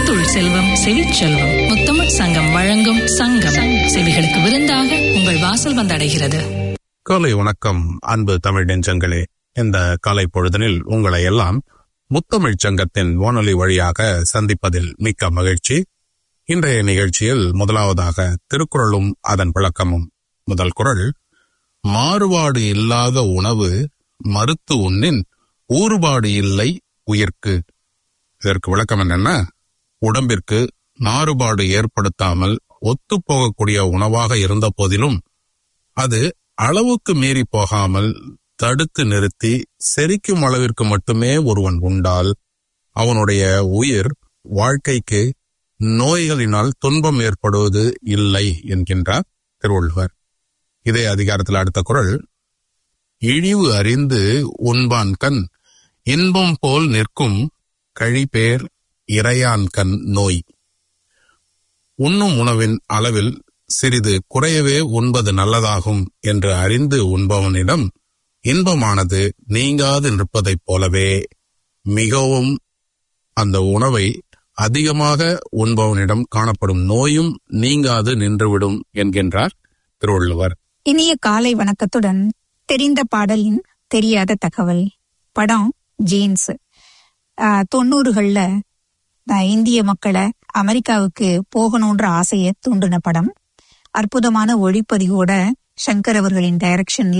முத்துள் செல்வம் செவிச்செல்வம் முத்தமிழ் சங்கம் வழங்கும் சங்கம் செவிகளுக்கு விருந்தாக உங்கள் வாசல் வந்தடைகிறது காலை வணக்கம் அன்பு தமிழ் நெஞ்சங்களே இந்த காலை பொழுதனில் உங்களை எல்லாம் முத்தமிழ்ச் சங்கத்தின் வானொலி வழியாக சந்திப்பதில் மிக்க மகிழ்ச்சி இன்றைய நிகழ்ச்சியில் முதலாவதாக திருக்குறளும் அதன் விளக்கமும் முதல் குறள் மாறுபாடு இல்லாத உணவு மறுத்து உண்ணின் ஊறுபாடு இல்லை உயிர்க்கு இதற்கு விளக்கம் என்னன்னா உடம்பிற்கு மாறுபாடு ஏற்படுத்தாமல் ஒத்துப்போகக்கூடிய உணவாக இருந்த போதிலும் அது அளவுக்கு மீறி போகாமல் தடுத்து நிறுத்தி செரிக்கும் அளவிற்கு மட்டுமே ஒருவன் உண்டால் அவனுடைய உயிர் வாழ்க்கைக்கு நோய்களினால் துன்பம் ஏற்படுவது இல்லை என்கின்றார் திருவள்ளுவர் இதே அதிகாரத்தில் அடுத்த குறள் இழிவு அறிந்து உண்பான் கண் இன்பம் போல் நிற்கும் கழிபேர் இறையான் கண் நோய் உண்ணும் உணவின் அளவில் சிறிது குறையவே உண்பது நல்லதாகும் என்று அறிந்து உண்பவனிடம் இன்பமானது நீங்காது நிற்பதைப் போலவே மிகவும் அந்த உணவை அதிகமாக உண்பவனிடம் காணப்படும் நோயும் நீங்காது நின்றுவிடும் என்கின்றார் திருவள்ளுவர் இனிய காலை வணக்கத்துடன் தெரிந்த பாடலின் தெரியாத தகவல் படம் ஜீன்ஸ் ஆஹ், தொண்ணூறுகள்ல ஆஹ், இந்திய மக்களை அமெரிக்காவுக்கு போகணுன்ற ஆசையை தூண்டின படம் அற்புதமான ஒளிப்பதிவோட சங்கர் அவர்களின் டைரக்ஷன்ல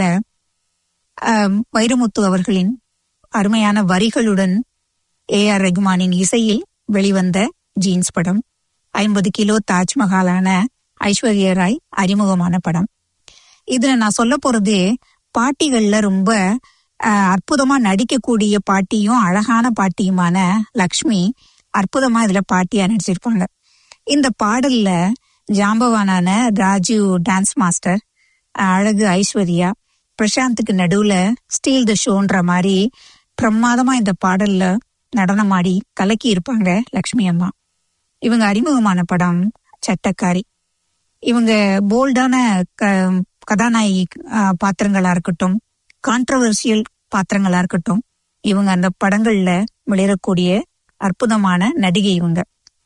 ஆஹ், வைரமுத்து அவர்களின் அருமையான வரிகளுடன் ஏ ஆர் ரகுமானின் இசையில் வெளிவந்த ஜீன்ஸ் படம் ஐம்பது கிலோ தாஜ்மஹாலான ஐஸ்வர்யா ராய் அறிமுகமான படம் இதுல நான் சொல்ல போறது பாட்டிகள்ல ரொம்ப அஹ், அற்புதமா நடிக்கக்கூடிய பாட்டியும் அழகான பாட்டியுமான லக்ஷ்மி அற்புதமா இதுல பாட்டியா நடிச்சிருப்பாங்க இந்த பாடல்ல ஜாம்பவானான ராஜீவ் டான்ஸ் மாஸ்டர் அஹ், அழகு ஐஸ்வர்யா பிரசாந்துக்கு நடுவுல ஸ்டீல் த ஷோன்ற மாதிரி பிரமாதமா இந்த பாடல்ல நடனமாடி கலக்கி இருப்பாங்க லக்ஷ்மி அம்மா இவங்க அறிமுகமான படம் சட்டக்காரி இவங்க போல்டான க கதாநாயகி அஹ், பாத்திரங்களா இருக்கட்டும் கான்ட்ரவர்சியல் பாத்திரங்களா இருக்கட்டும் இவங்க அந்த படங்கள்ல விளையக்கூடிய அற்புதமான நடிகை இவங்க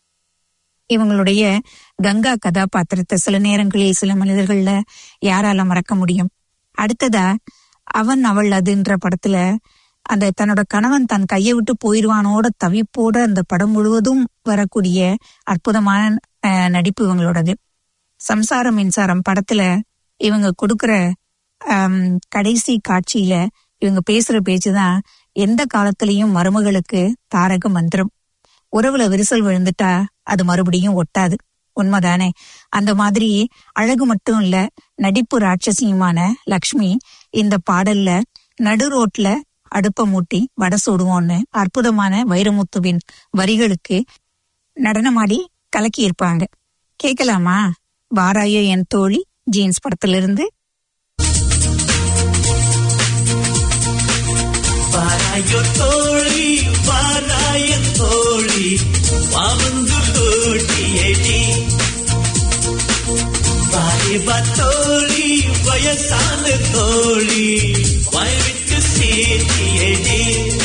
இவங்களுடைய கங்கா கதாபாத்திரத்தை சில நேரங்களில் சில மனிதர்கள்ல யாரால மறக்க முடியும் அடுத்ததா அவன் அவள் அதுன்ற படத்துல அந்த தன்னோட கணவன் தன் கையை விட்டு போயிடுவானோட தவிப்போட அந்த படம் முழுவதும் வரக்கூடிய அற்புதமான அஹ், நடிப்பு இவங்களோடது சம்சாரம் மின்சாரம் படத்துல இவங்க கொடுக்கிற ஆம், கடைசி காட்சியில இவங்க பேசுற பேச்சுதான் எந்த காலத்திலயும் மருமகளுக்கு தாரக மந்திரம் உறவுல விரிசல் விழுந்துட்டா அது மறுபடியும் ஒட்டாது உண்மைதானே அந்த மாதிரி அழகு மட்டும் இல்ல நடிப்பு ராட்சசியுமான லக்ஷ்மி இந்த பாடல்ல நடு ரோட்ல அடுப்ப மூட்டி வடை சுடுவோன்னு அற்புதமான வைரமுத்துவின் வரிகளுக்கு நடனமாடி கலக்கி இருப்பாங்க கேட்கலாமா வாராயோ என் தோழி ஜீன்ஸ் படத்திலிருந்து வாராயோ தோழி வாராய தோழி வாமந்து தோட்டியடி வாரிவா தோழி வயசான தோழி வாய்விட்டு சேத்தியடி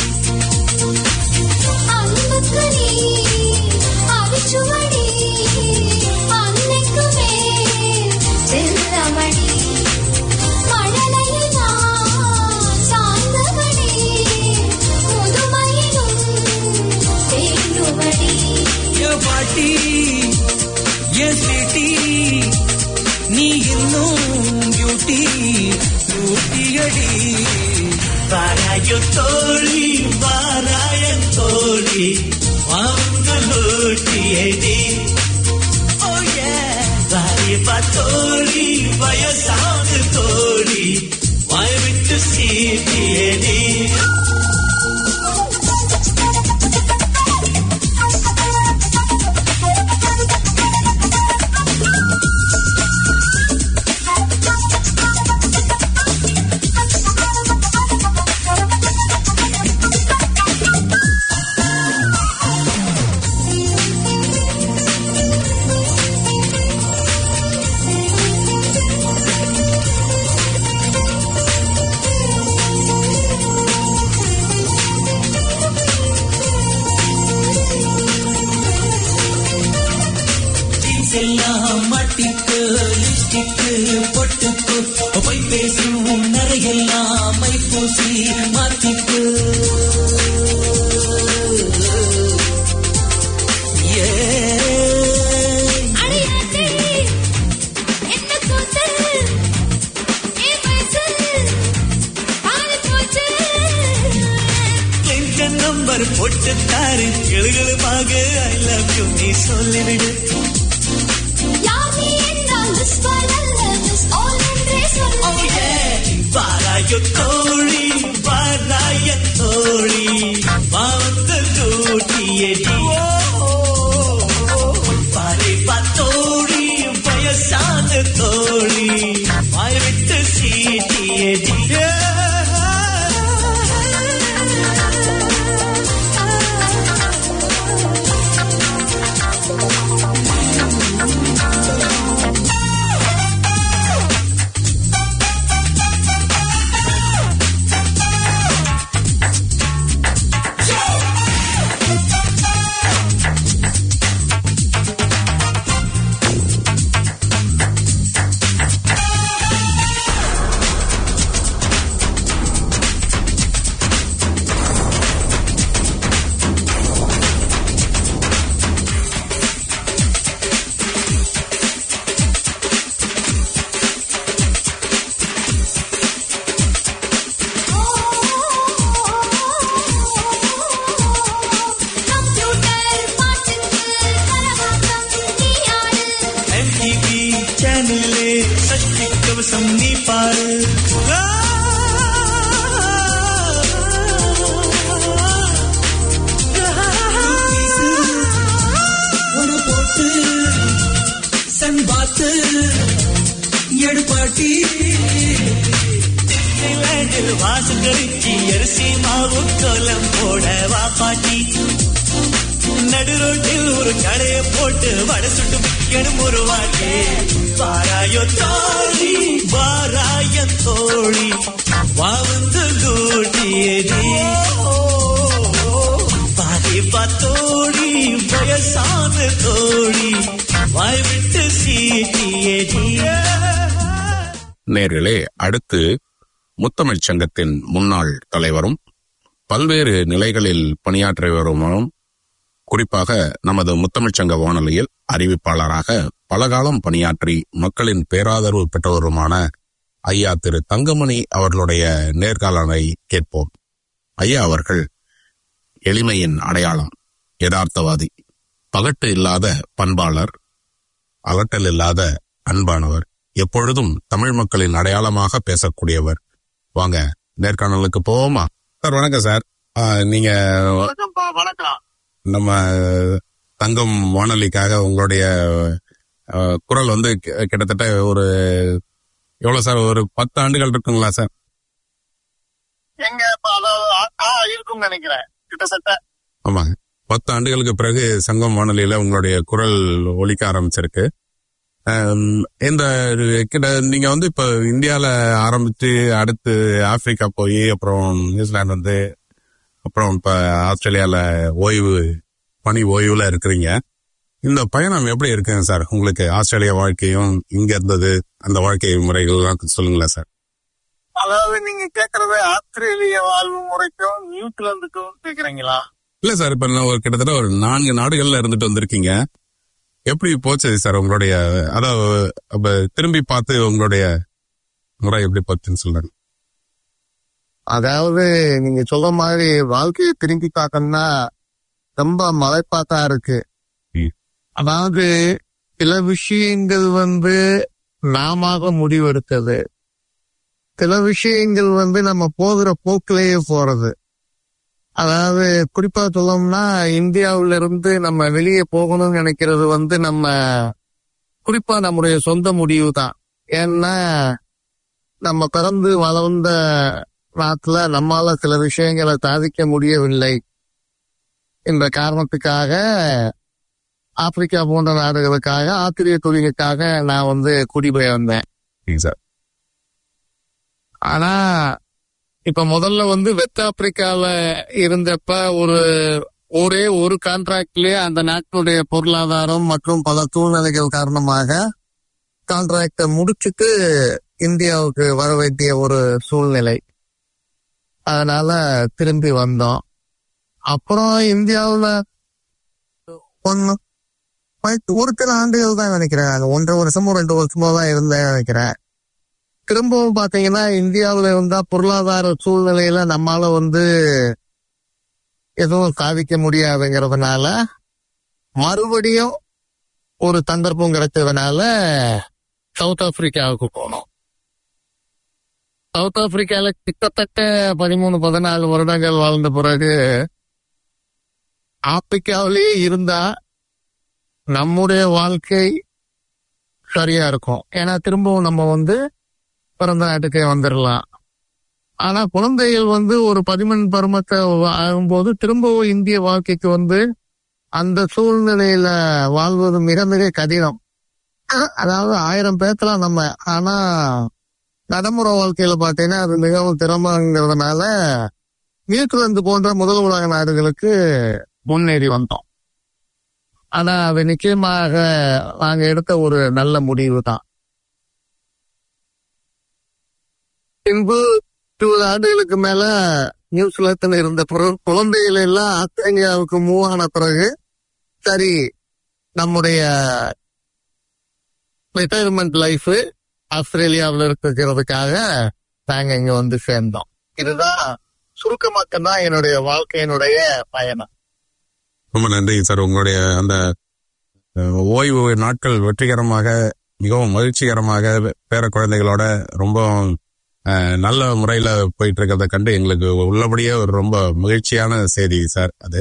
அன்புக்கனி அவிச்சுவடி அன்னைக்குமே செல்லமடி மழலையில் நான் சார்ந்தவடி முதுமையிலும் தேடுவடி ஏ பாட்டி ஏ சிட்டி நீ இன்னும் பியூட்டி பியூட்டியடி வாராயோ தோழி வாராய தோழி வாங்கலோட்டியடி ஓ ஏ வாரிபா தோழி வயசான தோழி வாய் விட்டு சீட்டியடி பேசும் நரையெல்லாம் மைப்பூசி மாத்திக்கு Yeah. அடியாத்தி என்ன கூத்து ஏ வயசு பாதி போச்சு என் நம்பர் போட்டு தாரு எழுகளுமாக ஐ லவ் யூ நீ சொல்லிவிடு யார் நீ என்றால் மிஸ் பண்ணல மிஸ் ஆல் என்றே Oh சொல்லு yeah. வாராய தோழி வாராய தோழி வாழ்ந்த தூட்டியடி பாரி தோழி வயசான தோழி வாய் விட்டு சீட்டியடி கம்ப்யூட்டர் பாட்டுக்கு கரகாட்டம் நீ ஆடு MTV சேனல்லே சக்தி கவசம் நீ பாரு ஒரு போட்டு சன் பாத்து எடுப்பாட்டி டிஸ்னிலேண்டில் வாசல் கழிச்சு அரிசி மாவு கோலம் போட வா பாட்டி நடுரோட்டில் ஒரு கடையை போட்டு வடை சுட்டு விற்கணும் ஒரு வாட்டி வாராயோ தோழி வாராய தோழி வா வந்து கூட்டியடி பாதி தோழி வயசான தோழி வாய் விட்டு சீட்டியடி நேர்களே அடுத்து முத்தமிழ்ச் சங்கத்தின் முன்னாள் தலைவரும் பல்வேறு நிலைகளில் பணியாற்றி வருவரும் குறிப்பாக நமது முத்தமிழ்ச் சங்க வானொலியில் அறிவிப்பாளராக பலகாலம் பணியாற்றி மக்களின் பேராதரவு பெற்றவருமான ஐயா திரு தங்கமணி அவர்களுடைய நேர்காணலை கேட்போம் ஐயா அவர்கள் எளிமையின் அடையாளம் யதார்த்தவாதி பகட்டு இல்லாத பண்பாளர் அலட்டல் இல்லாத அன்பானவர் எப்பொழுதும் தமிழ் மக்களின் அடையாளமாக பேசக்கூடியவர் வாங்க நேர்காணலுக்கு போவோமா சார் வணக்கம் சார் ஆ, நீங்க வணக்கம்ப்பா வணக்கம் நம்ம தங்கம் வானொலிக்காக உங்களுடைய ஆ, குரல் வந்து கி- கிட்டத்தட்ட ஒரு எவ்வளவு சார் ஒரு பத்து ஆண்டுகள் இருக்குங்களா சார் எங்க இப்ப அதாவது ஆ- ஆ இருக்கும்னு நினைக்கிறேன் கிட்டத்தட்ட ஆமாங்க பத்து ஆண்டுகளுக்கு பிறகு சங்கம் வானொலியில உங்களுடைய குரல் ஒலிக்க ஆரம்பிச்சிருக்கு ஆம், இந்த கிட்ட நீங்க வந்து இப்ப இந்தியால ஆரம்பிச்சு அடுத்து ஆப்பிரிக்கா போய் அப்புறம் நியூசிலாந்து வந்து அப்புறம் இப்ப ஆஸ்திரேலியால ஓய்வு பணி ஓய்வுல இருக்கிறீங்க இந்த பயணம் எப்படி இருக்குங்க சார் உங்களுக்கு ஆஸ்திரேலியா வாழ்க்கையும் இங்க இருந்தது அந்த வாழ்க்கை முறைகள்லாம் சொல்லுங்களேன் சார் அதாவது நீங்க கேக்குறது ஆஸ்திரேலிய வாழ்வு முறைக்கும் நியூசிலாந்துக்கும் கேக்குறீங்களா இல்ல சார் இப்ப நான் ஒரு கிட்டத்தட்ட ஒரு நான்கு நாடுகள்ல இருந்துட்டு வந்திருக்கீங்க எப்படி போச்சு சார் உங்களுடைய அதாவது அப்ப திரும்பி பார்த்து உங்களுடைய முறை எப்படி போச்சுன்னு சொல்லுங்க அதாவது நீங்க சொல்ற மாதிரி வாழ்க்கையை திரும்பி பார்க்கணும்னா ரொம்ப மலைப்பாத்தா இருக்கு ம். அதாவது சில விஷயங்கள் வந்து நாம முடிவெடுத்தது சில விஷயங்கள் வந்து நம்ம போகிற போக்கிலேயே போறது அதாவது குறிப்பா சொல்லணும்னா இந்தியாவில இருந்து நம்ம வெளியே போகணும்னு நினைக்கிறது வந்து நம்ம குறிப்பா நம்முடைய சொந்த முடிவு தான் ஏன்னா நம்ம பிறந்து வளர்ந்த நாட்டுல நம்மால சில விஷயங்களை சாதிக்க முடியவில்லை என்ற காரணத்துக்காக ஆப்பிரிக்கா போன்ற நாடுகளுக்காக ஆத்திரிய தொழிலுக்காக நான் வந்து குடிபெயர்ந்தேன் சார் ஆனா இப்ப முதல்ல வந்து வெஸ்ட் ஆப்பிரிக்கால இருந்தப்ப ஒரு ஒரே ஒரு கான்ட்ராக்ட்லயே அந்த நாட்டினுடைய பொருளாதாரம் மற்றும் பல சூழ்நிலைகள் காரணமாக கான்ட்ராக்ட முடிச்சிட்டு இந்தியாவுக்கு வர வேண்டிய ஒரு சூழ்நிலை அதனால திரும்பி வந்தோம் அப்புறம் இந்தியாவுல ஒன்னு ஒரு சில ஆண்டுகள் தான் நினைக்கிறேன் அது ஒன்றரை வருஷமோ ரெண்டு வருஷமோ தான் இருந்தேன் நினைக்கிறேன் திரும்பவும் பாத்தீங்கன்னா இந்தியாவுல இருந்தா பொருளாதார சூழ்நிலையில நம்மால வந்து எதுவும் சாதிக்க முடியாதுங்கிறதுனால மறுபடியும் ஒரு சந்தர்ப்பம் கிடைச்சதுனால சவுத் ஆப்பிரிக்காவுக்கு போனோம் சவுத் ஆப்பிரிக்கால கிட்டத்தட்ட பதிமூணு பதினாலு வருடங்கள் வாழ்ந்த பிறகு ஆப்பிரிக்காவிலேயே இருந்தா நம்முடைய வாழ்க்கை சரியா இருக்கும் ஏன்னா திரும்பவும் நம்ம வந்து பிறந்த நாட்டுக்கே வந்துடலாம் ஆனா குழந்தைகள் வந்து ஒரு பதிமூணு பருமத்தை ஆகும்போது திரும்பவும் இந்திய வாழ்க்கைக்கு வந்து அந்த சூழ்நிலையில வாழ்வது மிக மிக கடினம் அதாவது ஆயிரம் பேர்த்துல நம்ம ஆனா நடைமுறை வாழ்க்கையில பாத்தீங்கன்னா அது மிகவும் திறமைங்கிறதுனால நியூசிலாந்து போன்ற முதல் உலக நாடுகளுக்கு முன்னேறி வந்தோம் ஆனா அது நிச்சயமாக நாங்க எடுத்த ஒரு நல்ல முடிவு தான் பின்பு இருபது ஆண்டுகளுக்கு மேல நியூசிலாந்துல இருந்த பிறகு குழந்தைகள் எல்லாம் ஆஸ்திரேலியாவுக்கு மூவ் ஆன பிறகு சரி நம்முடைய ரிட்டையர்மெண்ட் லைஃப் ஆஸ்திரேலியாவில் இருக்கிறதுக்காக நாங்க இங்க வந்து சேர்ந்தோம் இதுதான் சுருக்கமாக தான் என்னுடைய வாழ்க்கையினுடைய பயணம் ரொம்ப நன்றி சார் உங்களுடைய அந்த அஹ், ஓய்வு நாட்கள் வெற்றிகரமாக மிகவும் மகிழ்ச்சிகரமாக பேர குழந்தைகளோட ரொம்ப அஹ், நல்ல முறையில போயிட்டு இருக்கிறத கண்டு எங்களுக்கு உள்ளபடியே ஒரு ரொம்ப மகிழ்ச்சியான செய்தி சார் அது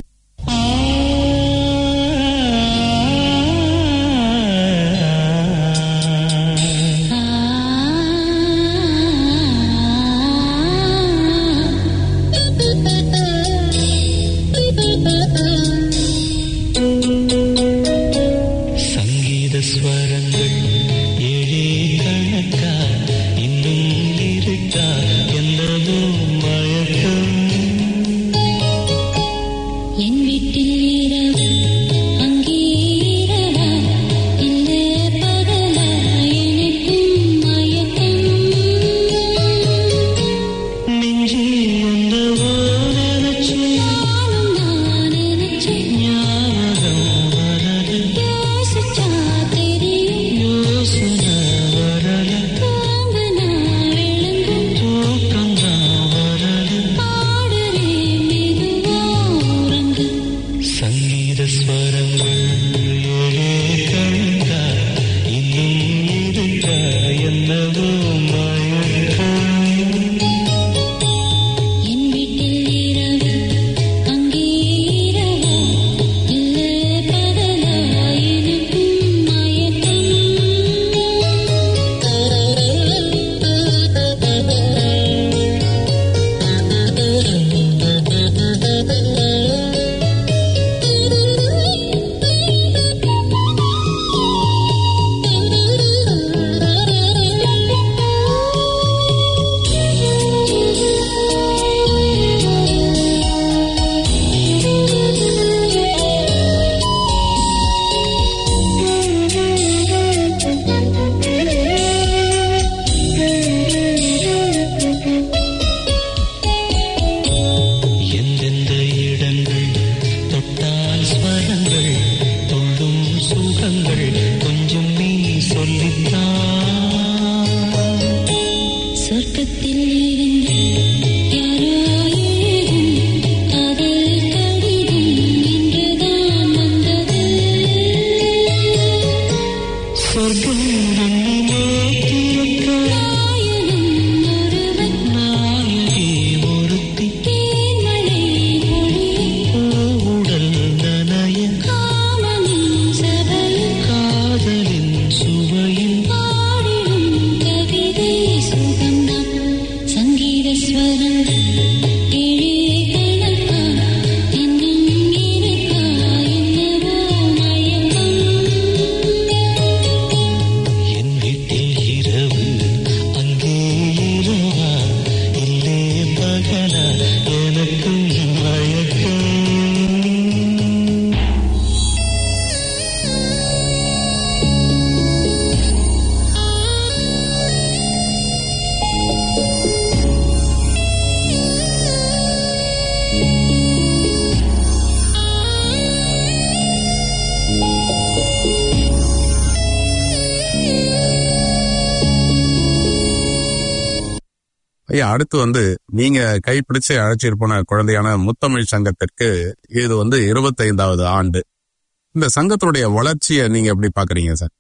சங்கீத ஸ்வரங்கள் ஏழே கணக்கா இன்னும் இருக்கா என்னவோ மயக்கம் என் வீட்டில் இரவு அங்கே இரவா இல்லை பகலா எனக்கும் மயக்கம் நெஞ்சில் என்னவோ நினைச்சு நானும் நான் நினைச்சேன் ஞாபகம் வரது யோசிச்சா தெரியும் யோசனை வரல தாங்க நான் விளங்கும் தூக்கம் தான் வரது பாடுறேன் மெதுவா உறங்கு சங்கீத ஸ்வரங்கள் ஏழே கணக்கா இன்னும் இருக்கா என்னவோ மயக்கம் என் வீட்டில் இரவு அங்கே இரவா இல்லை பகலா எனக்கும் எந்தெந்த இடங்கள் தொட்டால் ஸ்வரங்கள் துள்ளும் சுகங்கள் கொஞ்சம் நீ சொல்லித்தான் சொர்க்கத்தில் இருந்து யாரோ எழுதும் காதல் கடிதம் இன்றுதான் வந்தது சொர்க்கம் நம்மிலே திறக்க நாயகன் ஒருவன் நாயகி ஒருத்தி தேன்மழை பொழிய உடல் நனைய காமனின் சபையில் காதலின் சுவையில் பாடிடும் கவிதை சுகம்தான் சங்கீத ஸ்வரங்கள் ஏழே கணக்கா இன்னும் இருக்கா என்னவோ மயக்கம் என் வீட்டில் இரவு அங்கே இரவா இல்லே பகலா எனக்கும் மயக்கம் ஐயா அடுத்து வந்து நீங்க கைப்பிடிச்சு அழைச்சிட்டு போன குழந்தையான முத்தமிழ் சங்கத்திற்கு இது வந்து இருபத்தைந்தாவது ஆண்டு இந்த சங்கத்தினுடைய வளர்ச்சியை நீங்க எப்படி பாக்குறீங்க சார்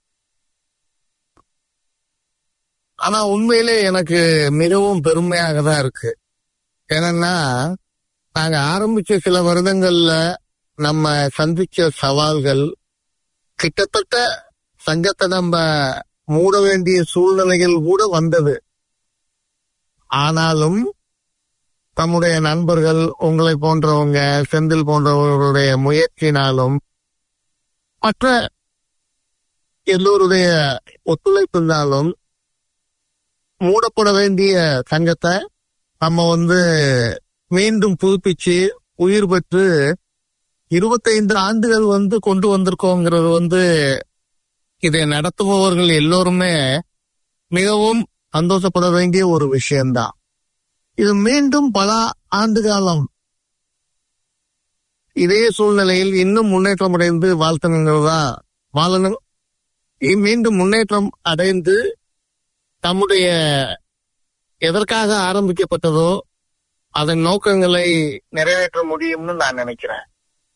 ஆனா உண்மையிலே எனக்கு மிகவும் பெருமையாக தான் இருக்கு என்னன்னா நாங்க ஆரம்பிச்ச சில வருடங்கள்ல நம்ம சந்திச்ச சவால்கள் கிட்டத்தட்ட சங்கத்தை நம்ம மூட வேண்டிய சூழ்நிலைகள் கூட வந்தது ஆனாலும் தம்முடைய நண்பர்கள் உங்களை போன்றவங்க செந்தில் போன்றவர்களுடைய முயற்சினாலும் மற்ற எல்லோருடைய ஒத்துழைப்பினாலும் மூடப்பட வேண்டிய சங்கத்தை நம்ம வந்து மீண்டும் புதுப்பிச்சு உயிர் பெற்று இருபத்தைந்து ஆண்டுகள் வந்து கொண்டு வந்திருக்கோங்கிறது வந்து இதை நடத்துபவர்கள் எல்லோருமே மிகவும் சந்தோஷப்பட வேண்டிய ஒரு விஷயம்தான் இது மீண்டும் பல ஆண்டு காலம் இதே சூழ்நிலையில் இன்னும் முன்னேற்றம் அடைந்து வாழ்த்தணுங்கிறதா வாழணும் இ- மீண்டும் முன்னேற்றம் அடைந்து தம்முடைய எதற்காக ஆரம்பிக்கப்பட்டதோ அதன் நோக்கங்களை நிறைவேற்ற முடியும்னு நான் நினைக்கிறேன்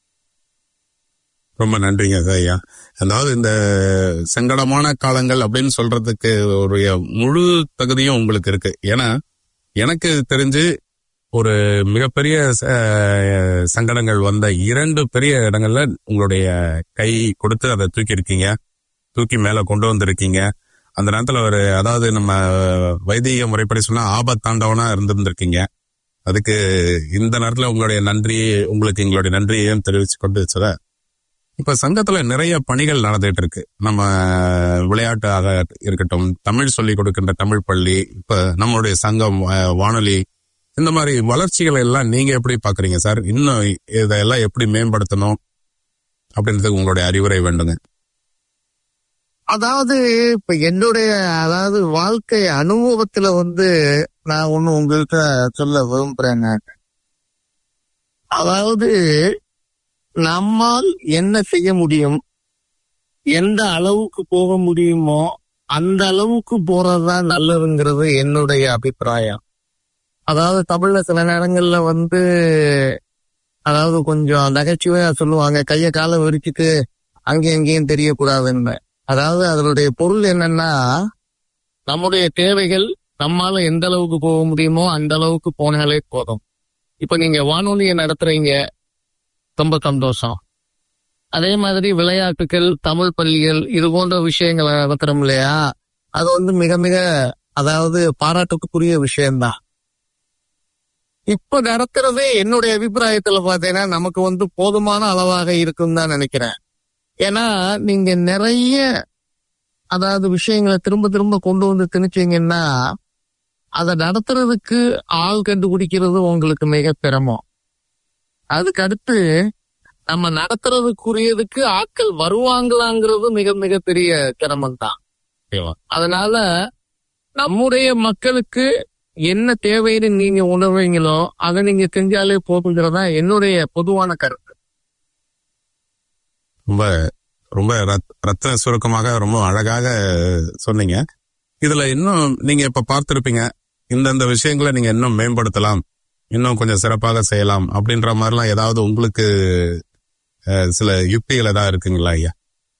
ரொம்ப நன்றிங்க சார் ஐயா அதாவது இந்த சங்கடமான காலங்கள் அப்படின்னு சொல்றதுக்கு ஒரு முழு தகுதியும் உங்களுக்கு இருக்கு ஏன்னா எனக்கு தெரிஞ்சு ஒரு மிகப்பெரிய அஹ், சங்கடங்கள் வந்த இரண்டு பெரிய இடங்கள்ல உங்களுடைய கை கொடுத்து அதை தூக்கி இருக்கீங்க தூக்கி மேல கொண்டு வந்திருக்கீங்க அந்த நேரத்துல ஒரு அதாவது நம்ம வைதிக முறைப்படி சொன்னா ஆபத்தாண்டவனா இருந்திருந்திருக்கீங்க அதுக்கு இந்த நேரத்துல உங்களுடைய நன்றி உங்களுக்கு எங்களுடைய நன்றியையும் தெரிவிச்சு கொண்டு சார் இப்ப சங்கத்துல நிறைய பணிகள் நடந்துட்டு இருக்கு நம்ம விளையாட்டாக இருக்கட்டும் தமிழ் சொல்லி கொடுக்கின்ற தமிழ் பள்ளி இப்ப நம்மளுடைய சங்கம் வா- வானொலி இந்த மாதிரி வளர்ச்சிகளை எல்லாம் நீங்க எப்படி பாக்குறீங்க சார் இன்னும் இதெல்லாம் எப்படி மேம்படுத்தணும் அப்படின்றதுக்கு உங்களுடைய அறிவுரை வேண்டுங்க அதாவது இப்ப என்னுடைய அதாவது வாழ்க்கை அனுபவத்துல வந்து நான் ஒண்ணு உங்கள்கிட்ட சொல்ல விரும்புறேங்க அதாவது நம்மால் என்ன செய்ய முடியும் எந்த அளவுக்கு போக முடியுமோ அந்த அளவுக்கு போறதுதான் நல்லதுங்கிறது என்னுடைய அபிப்பிராயம் அதாவது தமிழ்ல சில நேரங்கள்ல வந்து அதாவது கொஞ்சம் நகைச்சுவையா சொல்லுவாங்க கைய காலை விரிச்சிட்டு அங்கேயும் இங்கேயும் தெரியக்கூடாதுன்னு அதாவது அதனுடைய பொருள் என்னன்னா நம்முடைய தேவைகள் நம்மால எந்த அளவுக்கு போக முடியுமோ அந்த அளவுக்கு போனாலே போதும் இப்ப நீங்க வானொலியை நடத்துறீங்க ரொம்ப சந்தோஷம் அதே மாதிரி விளையாட்டுகள் தமிழ் பள்ளிகள் இது போன்ற விஷயங்களை நடத்துறோம் இல்லையா அது வந்து மிக மிக அதாவது பாராட்டுக்குரிய விஷயம்தான் இப்ப நடத்துறதே என்னுடைய அபிப்பிராயத்துல பாத்தீங்கன்னா நமக்கு வந்து போதுமான அளவாக இருக்குன்னு தான் நினைக்கிறேன் ஏன்னா நீங்க நிறைய அதாவது விஷயங்களை திரும்ப திரும்ப கொண்டு வந்து திணிச்சீங்கன்னா அதை நடத்துறதுக்கு ஆள் கண்டுபிடிக்கிறது உங்களுக்கு மிக சிரமம் அதுக்கு அடுத்து நம்ம நடத்துறதுக்குரியதுக்கு ஆட்கள் வருவாங்களாங்கிறது மிக மிக பெரிய சிரமம் தான் அதனால நம்முடைய மக்களுக்கு என்ன தேவைன்னு நீங்க உணர்வீங்களோ அதை நீங்க செஞ்சாலே போதுங்கிறதா என்னுடைய பொதுவான கருத்து ரொம்ப ரொம்ப ரத்- ரத்த சுருக்கமாக ரொம்ப அழகாக சொன்னீங்க இதுல இன்னும் நீங்க இப்ப பார்த்திருப்பீங்க இந்தந்த விஷயங்களை நீங்க இன்னும் மேம்படுத்தலாம் இன்னும் கொஞ்சம் சிறப்பாக செய்யலாம் அப்படின்ற மாதிரிலாம் ஏதாவது உங்களுக்கு அஹ், சில யுக்திகள் ஏதாவது இருக்குங்களா ஐயா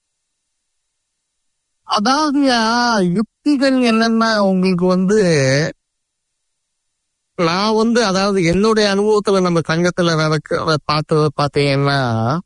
அதாவது யுக்திகள் என்னன்னா உங்களுக்கு வந்து நான் வந்து அதாவது என்னுடைய அனுபவத்துல நம்ம சங்கத்துல நடக்க பார்த்தது பாத்தீங்கன்னா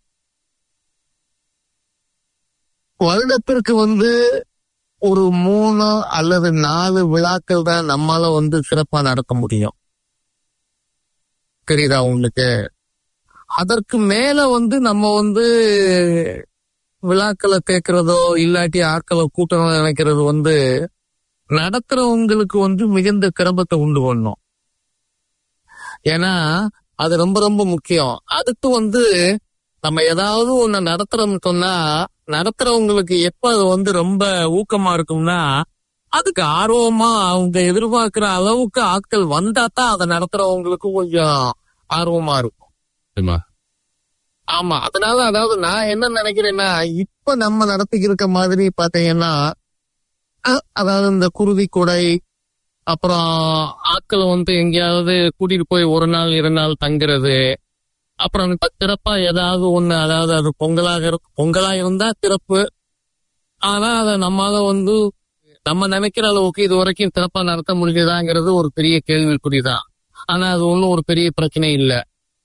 வருடத்திற்கு வந்து ஒரு மூணு அல்லது நாலு விழாக்கள் தான் நம்மால வந்து சிறப்பா நடத்த முடியும் தெரியுதா உங்களுக்கு அதற்கு மேல வந்து நம்ம வந்து விழாக்களை கேட்கறதோ இல்லாட்டி ஆட்களை கூட்டணும் நினைக்கிறது வந்து நடத்துறவங்களுக்கு வந்து மிகுந்த சிரமத்தை உண்டு பண்ணும் ஏன்னா அது ரொம்ப ரொம்ப முக்கியம் அடுத்து வந்து நம்ம ஏதாவது ஒண்ணு நடத்துறோம்னு சொன்னா நடத்துறவங்களுக்கு எப்ப அது வந்து ரொம்ப ஊக்கமா இருக்கும்னா அதுக்கு ஆர்வமா அவங்க எதிர்பார்க்கிற அளவுக்கு ஆட்கள் வந்தா தான் அதை நடத்துறவங்களுக்கு கொஞ்சம் ஆர்வமா இருக்கும் ஆமா. ஆமா அதனால அதாவது நான் என்ன நினைக்கிறேன்னா இப்ப நம்ம நடத்திக்கிருக்க மாதிரி பாத்தீங்கன்னா அஹ், அதாவது இந்த குருதி கொடை அப்புறம் ஆட்கள் வந்து எங்கேயாவது கூட்டிட்டு போய் ஒரு நாள் இரு நாள் தங்குறது அப்புறம் இப்ப திறப்பா ஏதாவது ஒண்ணு அதாவது அது பொங்கலாக இருக்கும் பொங்கலா இருந்தா திறப்பு ஆனா அதை நம்மால வந்து நம்ம நினைக்கிற அளவுக்கு இது வரைக்கும் சிறப்பா நடத்த முடிஞ்சதாங்கிறது ஒரு பெரிய கேள்விக்குறிதான் ஆனா அது ஒண்ணும் ஒரு பெரிய பிரச்சனை இல்ல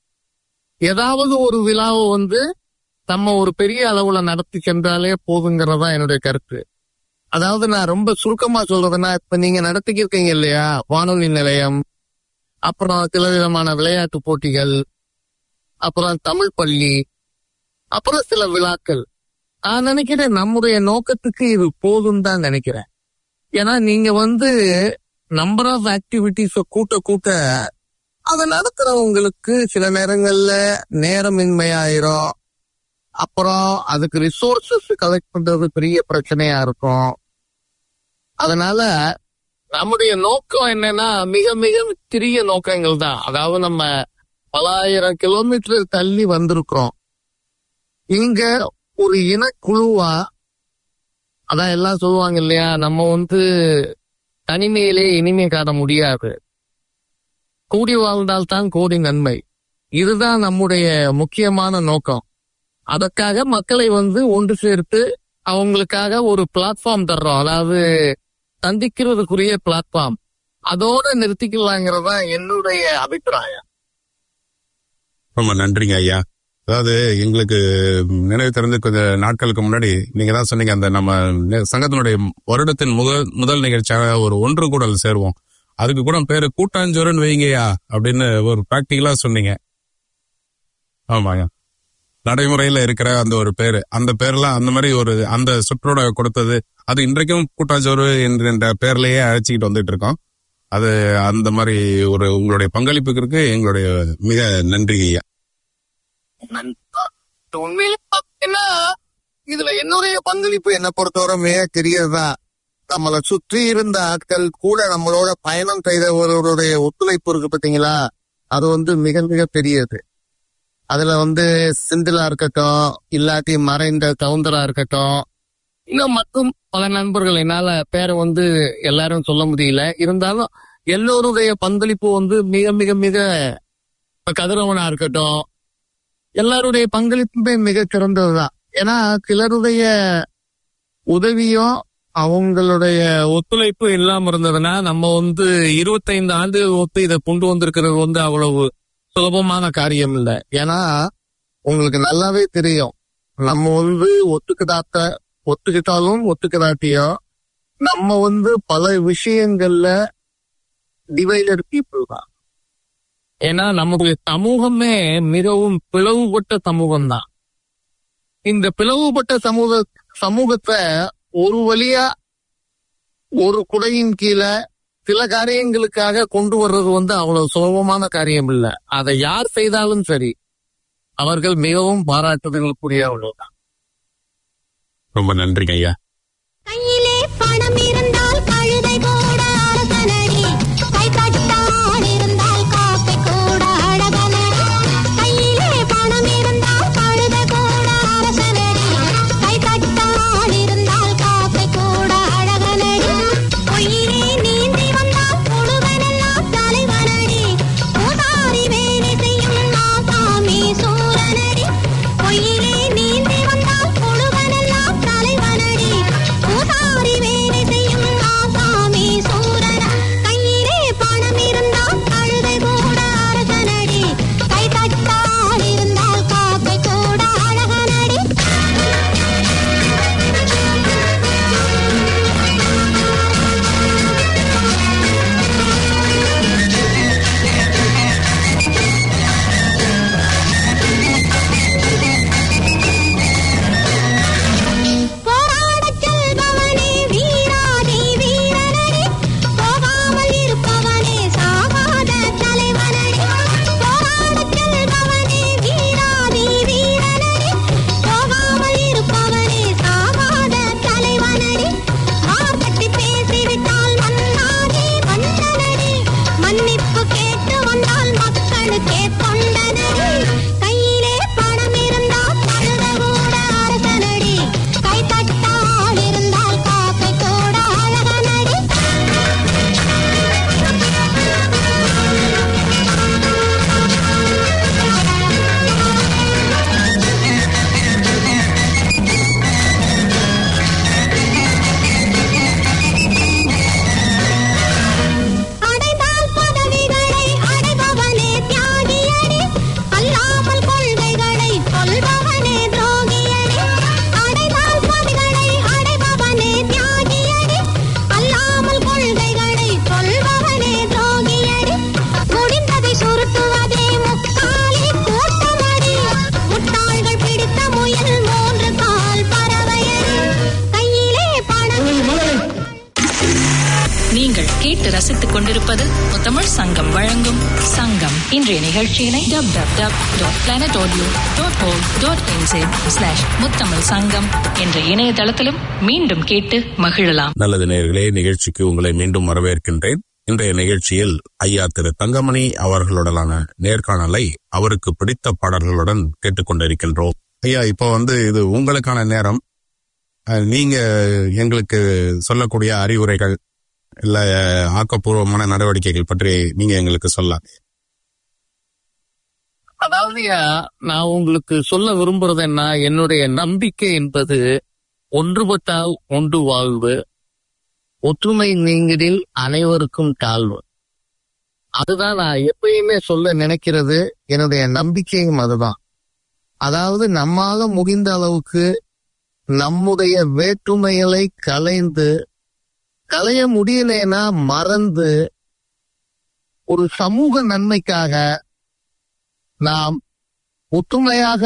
ஏதாவது ஒரு விழாவை வந்து நம்ம ஒரு பெரிய அளவுல நடத்தி சென்றாலே போதுங்கிறதா என்னுடைய கருத்து அதாவது நான் ரொம்ப சுருக்கமா சொல்றதுன்னா இப்ப நீங்க நடத்திக்கிருக்கீங்க இல்லையா வானொலி நிலையம் அப்புறம் சில விதமான விளையாட்டு போட்டிகள் அப்புறம் தமிழ் பள்ளி அப்புறம் சில விழாக்கள் நான் நினைக்கிறேன் நம்முடைய நோக்கத்துக்கு இது போதும் தான் நினைக்கிறேன் ஏன்னா நீங்க வந்து நம்பர் ஆஃப் ஆக்டிவிட்டிஸ கூட்ட கூட்ட அதை நடத்துறவங்களுக்கு சில நேரங்கள்ல நேரமின்மையாயிரும் அப்புறம் அதுக்கு ரிசோர்சஸ் கலெக்ட் பண்றது பெரிய பிரச்சனையா இருக்கும் அதனால நம்முடைய நோக்கம் என்னன்னா மிக மிக சிறிய நோக்கங்கள் தான் அதாவது நம்ம பலாயிரம் கிலோமீட்டர் தள்ளி வந்திருக்கிறோம் இங்க ஒரு இனக்குழுவா அதான் எல்லாம் சொல்லுவாங்க இல்லையா நம்ம வந்து தனிமையிலே இனிமை காண முடியாது கூடி வாழ்ந்தால்தான் கோடி நன்மை இதுதான் நம்முடைய முக்கியமான நோக்கம் அதற்காக மக்களை வந்து ஒன்று சேர்த்து அவங்களுக்காக ஒரு பிளாட்ஃபார்ம் தர்றோம் அதாவது சந்திக்கிறதுக்குரிய பிளாட்ஃபார்ம் அதோட நிறுத்திக்கலாங்கிறதா என்னுடைய அபிப்பிராயம் ரொம்ப நன்றிங்க ஐயா அதாவது எங்களுக்கு நினைவு தெரிந்து கொஞ்சம் நாட்களுக்கு முன்னாடி நீங்க தான் சொன்னீங்க அந்த நம்ம நெ- சங்கத்தினுடைய வருடத்தின் முதல் முதல் நிகழ்ச்சியாக ஒரு ஒன்று கூடல் சேருவோம் அதுக்கு கூட பேரு கூட்டாஞ்சோறுன்னு வைங்கய்யா அப்படின்னு ஒரு பிராக்டிகலா சொன்னீங்க ஆமாங்க நடைமுறையில இருக்கிற அந்த ஒரு பேரு அந்த பேர்லாம் அந்த மாதிரி ஒரு அந்த சுற்றோட கொடுத்தது அது இன்றைக்கும் கூட்டாஞ்சோறு என்கின்ற பேர்லயே அழைச்சிக்கிட்டு வந்துட்டு இருக்கோம் அது அந்த மாதிரி ஒரு உங்களுடைய பங்களிப்புக்கு எங்களுடைய மிக நன்றி ஐயா உண்மையில பாத்தீங்கன்னா இதுல என்னுடைய பங்களிப்பு என்ன பொறுத்தவரை மிக பெரியதுதான் நம்மளை சுற்றி இருந்த ஆட்கள் கூட நம்மளோட பயணம் செய்தவர்களுடைய ஒத்துழைப்பு இருக்கு பாத்தீங்களா அது வந்து மிக மிக பெரியது அதுல வந்து சிந்திலா இருக்கட்டும் இல்லாட்டி மறைந்த கவுந்தரா இருக்கட்டும் இன்னும் மற்றும் பல நண்பர்கள் என்னால பேரை வந்து எல்லாரும் சொல்ல முடியல இருந்தாலும் எல்லோருடைய பங்களிப்பு வந்து மிக மிக மிக இப்ப கதிரவனா இருக்கட்டும் எல்லாருடைய பங்களிப்புமே மிக சிறந்ததுதான் ஏன்னா சிலருடைய உதவியும் அவங்களுடைய ஒத்துழைப்பு இல்லாம இருந்ததுன்னா நம்ம வந்து இருபத்தைந்து ஆண்டுகள் ஒத்து இதை கொண்டு வந்திருக்கிறது வந்து அவ்வளவு சுலபமான காரியம் இல்லை ஏன்னா உங்களுக்கு நல்லாவே தெரியும் நம்ம வந்து ஒத்துக்கிட்டாத்த ஒத்துக்கிட்டாலும் ஒத்துக்கிட்டாட்டியோ நம்ம வந்து பல விஷயங்கள்ல டிவைடட் பீப்புள் தான் ஏன்னா நம்முடைய சமூகமே மிகவும் பிளவுபட்ட சமூகம் தான் இந்த பிளவுபட்ட சமூக சமூகத்தை ஒரு வழியா ஒரு குடையின் கீழே சில காரியங்களுக்காக கொண்டு வர்றது வந்து அவ்வளவு சுலபமான காரியம் இல்ல அதை யார் செய்தாலும் சரி அவர்கள் மிகவும் பாராட்டுதலுக்குரியவர்கள் ரொம்ப நன்றிங்க ஐயா கையிலே பணம் இருந்தால் கழுதை கூட அரசனடி கை கட்டால் இருந்தால் காப்பை கூட அழகனடி கையிலே பணம் இருந்தால் கழுதை கூட அரசனடி கை கட்டால் இருந்தால் காப்பை கூட அழகனடி பொய்யிலே நீந்தி வந்தால் பொழுவனெல்லாம் தலைவனடி பூசாரி வேலை செய்யும் ஆசாமி சூரனடி பொய்யிலே நீந்தி வந்தால் பொழுவனெல்லாம் தலைவனடி பூசாரி வேலை செய்யும் சங்கம் வழங்கும் சங்கம் இன்றைய நிகழ்ச்சியினை dub dub dub dot planet audio dot O dot slash Muthamizh Sangam என்ற இணையதளத்திலும் மீண்டும் கேட்டு மகிழலாம் நல்லது நேயர்களே நிகழ்ச்சிக்கு உங்களை மீண்டும் வரவேற்கின்றேன் இன்றைய நிகழ்ச்சியில் ஐயா திரு தங்கமணி அவர்களுடனான நேர்காணலை அவருக்கு பிடித்த பாடல்களுடன் கேட்டுக்கொண்டிருக்கின்றோம் ஐயா இப்போ வந்து இது உங்களுக்கான நேரம் அஹ், நீங்க எங்களுக்கு சொல்லக்கூடிய அறிவுரைகள் இல்ல அஹ், ஆக்கப்பூர்வமான நடவடிக்கைகள் பற்றி நீங்க எங்களுக்கு சொல்லலாம் அதாவது நான் உங்களுக்கு சொல்ல விரும்புறது என்ன என்னுடைய நம்பிக்கை என்பது ஒன்றுபட்டால் ஒன்று வாழ்வு ஒற்றுமை நீங்கிடில் அனைவருக்கும் தாழ்வு அதுதான் நான் எப்பயுமே சொல்ல நினைக்கிறது என்னுடைய நம்பிக்கையும் அதுதான் அதாவது நம்மால முடிந்த அளவுக்கு நம்முடைய வேற்றுமைகளை கலைந்து களைய முடியலைன்னா மறந்து ஒரு சமூக நன்மைக்காக நாம் ஒற்றுமையாக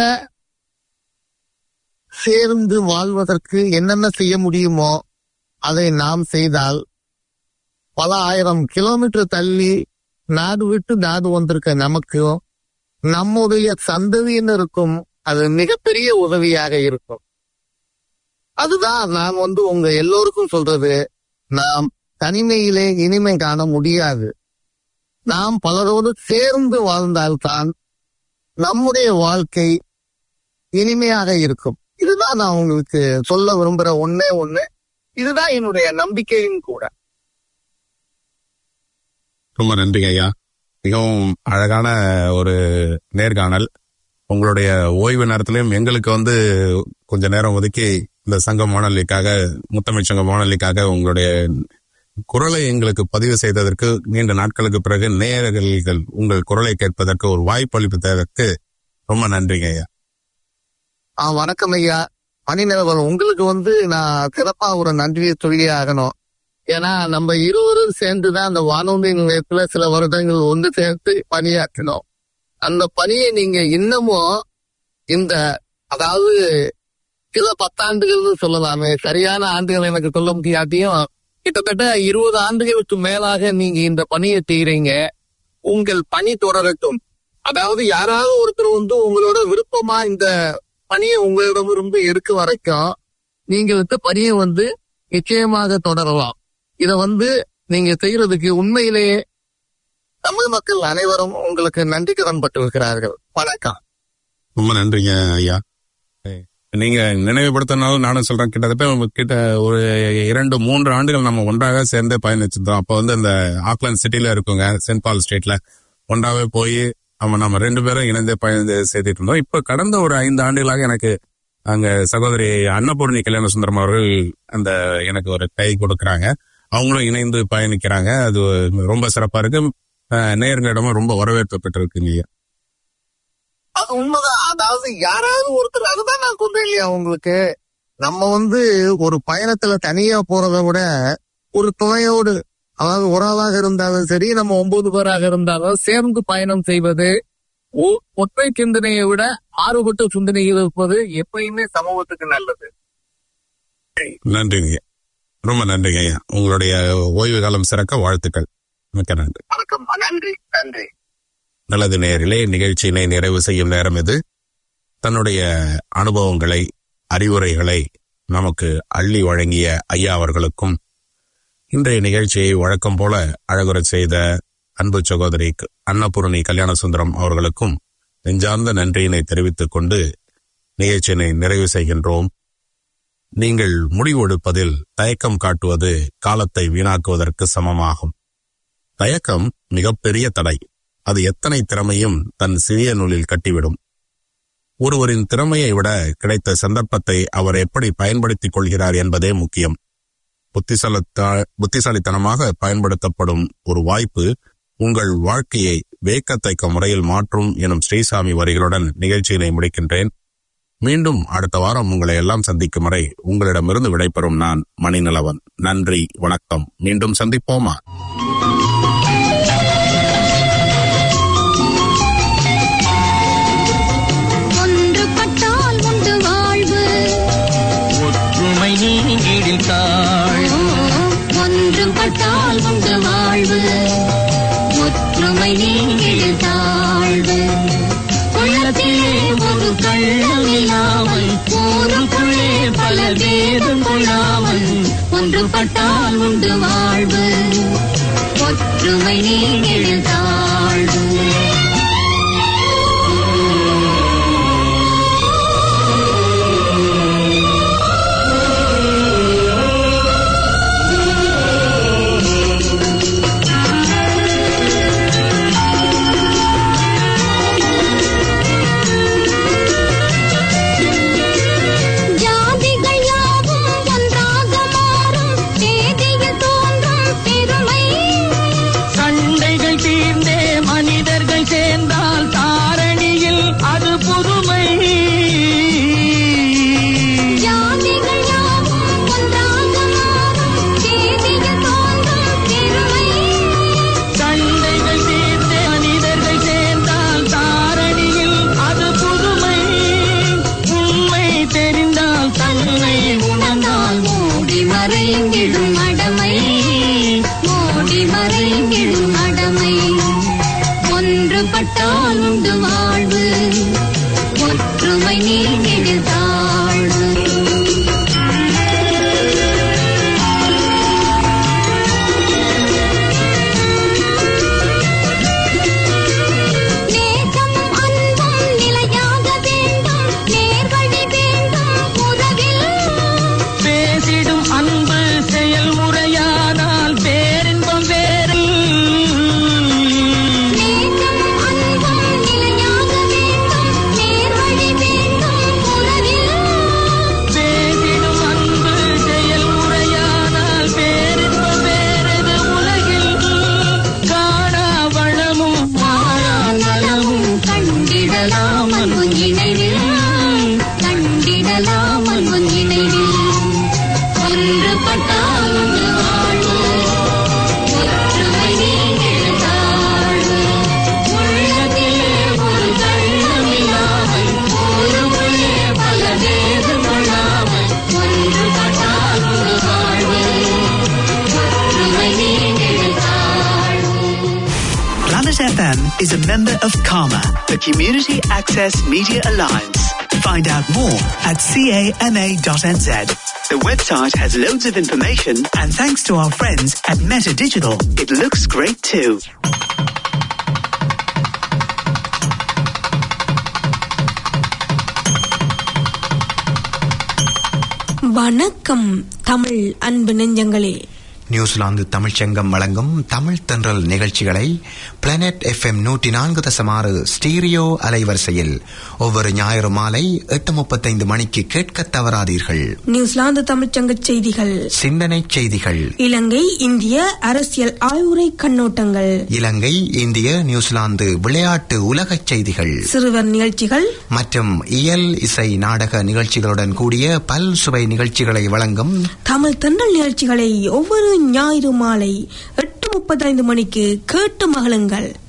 சேர்ந்து வாழ்வதற்கு என்னென்ன செய்ய முடியுமோ அதை நாம் செய்தால் பல ஆயிரம் கிலோமீட்டர் தள்ளி நாடு விட்டு நாடு வந்திருக்க நமக்கும் நம்முடைய சந்ததியினருக்கும் அது மிகப்பெரிய உதவியாக இருக்கும் அதுதான் நான் வந்து உங்க எல்லோருக்கும் சொல்றது நாம் தனிமையிலே இனிமை காண முடியாது நாம் பலரோடு சேர்ந்து வாழ்ந்தால்தான் நம்முடைய வாழ்க்கை இனிமையாக இருக்கும் இதுதான் நான் உங்களுக்கு சொல்ல விரும்புற ஒண்ணே ஒண்ணு இதுதான் என்னுடைய நம்பிக்கையும் கூட ரொம்ப நன்றிங்க ஐயா மிகவும் அழகான ஒரு நேர்காணல் உங்களுடைய ஓய்வு நேரத்திலையும் எங்களுக்கு வந்து கொஞ்ச நேரம் ஒதுக்கி இந்த சங்கம் வானொலிக்காக முத்தமிழ் சங்கம் வானொலிக்காக உங்களுடைய குரலை எங்களுக்கு பதிவு செய்ததற்கு நீண்ட நாட்களுக்கு பிறகு நேயர்கள் உங்கள் குரலை கேட்பதற்கு ஒரு வாய்ப்பு அளிப்பதற்கு ரொம்ப நன்றிங்க ஐயா ஆ வணக்கம் ஐயா மணிநிலவரம் உங்களுக்கு வந்து நான் சிறப்பா ஒரு நன்றியை சொல்லி ஆகணும் ஏன்னா நம்ம இருவரும் சேர்ந்துதான் அந்த வானொலி நிலையத்துல சில வருடங்கள் ஒன்று சேர்த்து பணியாற்றினோம் அந்த பணியை நீங்க இன்னமும் இந்த அதாவது சில பத்தாண்டுகள்னு சொல்லலாமே சரியான ஆண்டுகள் எனக்கு சொல்ல முடியாட்டியும் கிட்டத்தட்ட இருபது ஆண்டுகளுக்கு மேலாக நீங்க இந்த பணியை செய்யறீங்க உங்கள் பணி தொடரட்டும் அதாவது யாராவது ஒருத்தர் வந்து உங்களோட விருப்பமா இந்த பணியை உங்களிடமிருந்து எடுக்க வரைக்கும் நீங்க இந்த பணியை வந்து நிச்சயமாக தொடரலாம் இத வந்து நீங்க செய்யறதுக்கு உண்மையிலேயே தமிழ் மக்கள் அனைவரும் உங்களுக்கு நன்றி கடன் பட்டிருக்கிறார்கள் வணக்கம் ரொம்ப நன்றிங்க ஐயா நீங்க நினைவுபடுத்தினாலும் நானும் சொல்றேன் கிட்டத்தட்ட நம்ம கிட்ட ஒரு இரண்டு மூன்று ஆண்டுகள் நம்ம ஒன்றாக சேர்ந்தே பயணிச்சிருந்தோம் அப்போ வந்து இந்த ஆக்லாந்து சிட்டில இருக்குங்க சென்ட் பால் ஸ்டேட்ல ஒன்றாவே போய் நம்ம நம்ம ரெண்டு பேரும் இணைந்தே பயணம் செய்துட்டு இருந்தோம் இப்ப கடந்த ஒரு ஐந்து ஆண்டுகளாக எனக்கு அங்க சகோதரி அன்னபூர்ணி கல்யாண சுந்தரம் அவர்கள் அந்த எனக்கு ஒரு கை கொடுக்கறாங்க அவங்களும் இணைந்து பயணிக்கிறாங்க அது ரொம்ப சிறப்பா இருக்கு அஹ் நேயர்களிடமும் ரொம்ப வரவேற்பு பெற்றிருக்குங்க ஐயா அது உண்மைதான் அதாவது யாராவது ஒருத்தர் அதுதான் நான் சொல்றேன் இல்லையா உங்களுக்கு நம்ம வந்து ஒரு பயணத்துல தனியா போறதை விட ஒரு துணையோடு அதாவது ஒரு ஆளாக இருந்தாலும் சரி நம்ம ஒன்பது பேராக இருந்தாலும் சேர்ந்து பயணம் செய்வது ஒ- ஒற்றை சிந்தனையை விட ஆறுபட்ட சிந்தனையில் இருப்பது எப்பயுமே சமூகத்துக்கு நல்லது நன்றிங்க ஐயா. ரொம்ப நன்றிங்க ஐயா உங்களுடைய ஓய்வு காலம் சிறக்க வாழ்த்துக்கள் மிக்க நன்றி வணக்கம் நன்றி நன்றி நல்லது நேயர்களே நிகழ்ச்சியினை நிறைவு செய்யும் நேரம் இது தன்னுடைய அனுபவங்களை அறிவுரைகளை நமக்கு அள்ளி வழங்கிய ஐயா அவர்களுக்கும் இன்றைய நிகழ்ச்சியை வழக்கம் போல அழகுறச் செய்த அன்பு சகோதரி அன்னபூரணி கல்யாண சுந்தரம் அவர்களுக்கும் நெஞ்சார்ந்த நன்றியினை தெரிவித்துக் கொண்டு நிகழ்ச்சியினை நிறைவு செய்கின்றோம் நீங்கள் முடிவெடுப்பதில் தயக்கம் காட்டுவது காலத்தை வீணாக்குவதற்கு சமமாகும் தயக்கம் மிகப்பெரிய தடை அது எத்தனை திறமையும் தன் சிறிய நூலில் கட்டிவிடும் ஒருவரின் திறமையை விட கிடைத்த சந்தர்ப்பத்தை அவர் எப்படி பயன்படுத்திக் கொள்கிறார் என்பதே முக்கியம் புத்திசாலித்த புத்திசாலித்தனமாக பயன்படுத்தப்படும் ஒரு வாய்ப்பு உங்கள் வாழ்க்கையை வேக்கத்தக்க முறையில் மாற்றும் எனும் ஸ்ரீசாமி வரிகளுடன் நிகழ்ச்சியினை முடிக்கின்றேன் மீண்டும் அடுத்த வாரம் உங்களை எல்லாம் சந்திக்கும் வரை உங்களிடமிருந்து விடைபெறும் நான் மணிநலவன் நன்றி வணக்கம் மீண்டும் சந்திப்போமா ஒன்றுபட்டால் உண்டு வாழ்வு ஒற்றுமை நீங்கிடில் தாழ் ஒன்றுபட்டால் உண்டு வாழ்வு ஒற்றுமை ஒற்றுமை நீங்கள் தாழ்வு உள்ளத்திலே ஒரு கள்ளம் இல்லாமல் ஊருக்குள்ளே பல வேதம் கொள்ளாமல் ஒன்றுபட்டால் உண்டு வாழ்வு ஒற்றுமை நீங்கள் தாழ்வு ஜாதிகள் யாவும் ஒன்றாக மாறும் தேதியில் தோன்றும் பெருமை சண்டைகள் தீர்ந்தே மனிதர்கள் சேர்ந்தால் தாரணியில் அது புதுமை ஜாதிகள் யாவும் ஒன்றாக மாறும் தேதியில் தோன்றும் பெருமை சண்டைகள் தீர்ந்தே மனிதர்கள் சேர்ந்தால் தாரணியில் அது புதுமை உண்மை தெரிந்தால் தன்னை உணர்ந்தால் மூடி மறைந்திடும் அடமை மூடி மறைந்திடும் அடமை ஒன்றுபட்டால் உண்டு வாழ்வு ஒற்றுமை நீங்கிடு தாழ்வு நேசமும் அன்பும் நிலையாக வேண்டும் நேர்வழி வேண்டும் உறவில் பேசிடும் அன்பு செயல்முறையானால் பேரின்பம் வேறு நேசமும் அன்பும் நிலையாக வேண்டும் நேர்வழி வேண்டும் உறவில் பேசிடும் அன்பு செயல்முறையானால் பேரின்பம் வேறது உலகில் காணா வளமும் மாறா நலமும் கண்டிடலாம் அன்பும் இணைவில் கண்டிடலாம் அன்பும் இணைவில் ஒன்றுபட்டால் உண்டு வாழ்வு ஒற்றுமை நீங்கள் தாழ்வு உள்ளத்திலே ஒரு கள்ளம் இல்லாமல் ஊருக்குள்ளே பல வேதம் கொள்ளாமல் ஒன்றுபட்டால் உண்டு வாழ்வு ஒற்றுமை நீங்கள் தாழ்வு Planet FM is a member of Karma, the Community Access Media Alliance. Find out more at cama.nz. The website has loads of information, and thanks to our friends at Meta Digital, it looks great too. வணக்கம் தமிழ் அன்பு நெஞ்சங்களே New Zealand தமிழ்ச்சங்கம் வழங்கும் தமிழ் தென்றல் நிகழ்ச்சிகளை planet FM நூற்றி நான்கு தசமாறு stereo அலைவரிசையில் ஒவ்வொரு ஞாயிறு மாலை எட்டு முப்பத்தைந்து மணிக்கு கேட்க தவறாதீர்கள் நியூசிலாந்து தமிழ்ச்சங்க செய்திகள் சிந்தனை செய்திகள் இலங்கை இந்திய அரசியல் ஆய்வுரை கண்ணோட்டங்கள் இலங்கை இந்திய நியூசிலாந்து விளையாட்டு உலகச் செய்திகள் சிறுவர் நிகழ்ச்சிகள் மற்றும் இயல் இசை நாடக நிகழ்ச்சிகளுடன் கூடிய பல் சுவை நிகழ்ச்சிகளை வழங்கும் தமிழ் தென்றல் நிகழ்ச்சிகளை ஒவ்வொரு ஞாயிறு மாலை எட்டு முப்பத்தைந்து மணிக்கு கேட்டு மகளுங்கள்